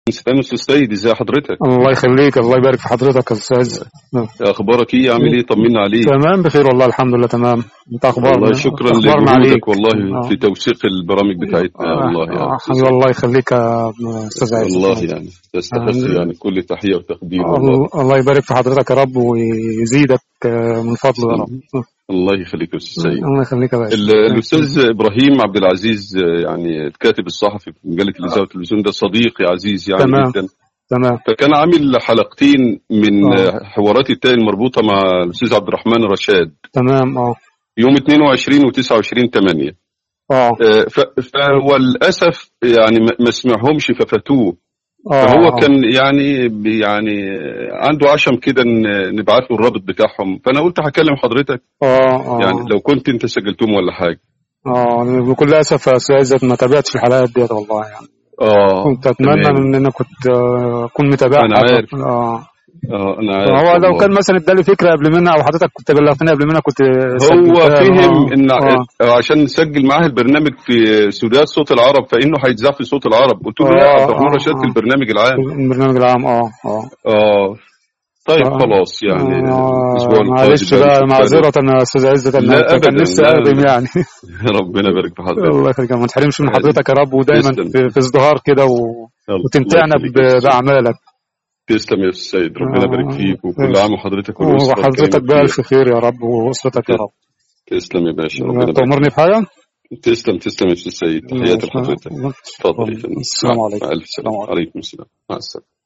سلام استاذ سيد ازي حضرتك الله يخليك الله يبارك في حضرتك يا استاذ اخبارك ايه عامل ايه طمنا عليك تمام بخير والله الحمد لله تمام انت اخبارنا والله شكرا اخبارنا عليك لجهودك والله آه. في توثيق البرامج بتاعتنا آه، والله آه، يعني حبيبي الله يخليك يا استاذ عز والله يعني تستحق آه. يعني كل تحيه وتقدير والله الله الله يبارك في حضرتك يا رب ويزيدك آه، من فضله يا رب الله يخليك يا استاذ سيد الله يخليك يا باشا ال- الاستاذ ابراهيم عبد العزيز آه، يعني الكاتب الصحفي في مجله الاذاعه والتلفزيون ده صديقي عزيز يعني تمام. جدا تمام فكان عامل حلقتين من آه. آه، حوارات التاء المربوطه مع الاستاذ عبد الرحمن رشاد تمام اه يوم 22 و29 8 اه فوللاسف يعني ما ما سمعهمش ففاتوه اه فهو آه. كان يعني بي- يعني عنده عشم كده ان نبعت له الرابط بتاعهم فانا قلت هكلم حضرتك اه اه يعني لو كنت انت سجلتهم ولا حاجه اه بكل اسف يا استاذ عزت ما تابعتش الحلقات ديت والله يعني اه كنت اتمنى تمام. ان انا كنت آه، اكون متابعها أنا عارف. اه اه انا عارف هو لو والله. كان مثلا ادالي فكره قبل منها او حضرتك كنت بلغتني قبل منها كنت هو سجلتها. فهم آه، ان آه. عشان نسجل معاه البرنامج في استوديوهات صوت العرب فانه هيتذاع في صوت العرب قلت له لا آه، عبد الرحمن آه، رشاد في آه. البرنامج العام البرنامج العام اه اه اه طيب آه. خلاص يعني آه، الاسبوع القادم معلش بقى بقى نشوف معذرة يا استاذ عزت انا لا كان أبداً، نفسي لا، اقدم لا. يعني ربنا يبارك في حضرتك الله يخليك ما تحرمش من يعني حضرتك يا رب ودايما تسلم. في, في ازدهار كده و... الله وتمتعنا يخليك ب... يا أستاذ. باعمالك تسلم يا استاذ سيد ربنا آه. يبارك فيك وكل عام وحضرتك والأسرة وحضرتك الكريمة بقى بخير. الف خير يا رب واسرتك يا رب تسلم يا باشا ربنا يبارك تأمرني بحاجة؟ فيك. تسلم تسلم يا استاذ سيد تحياتي لحضرتك اتفضل يا فندم السلام مع- عليكم مع الف سلامه السلام عليكم. عليكم السلام مع السلامه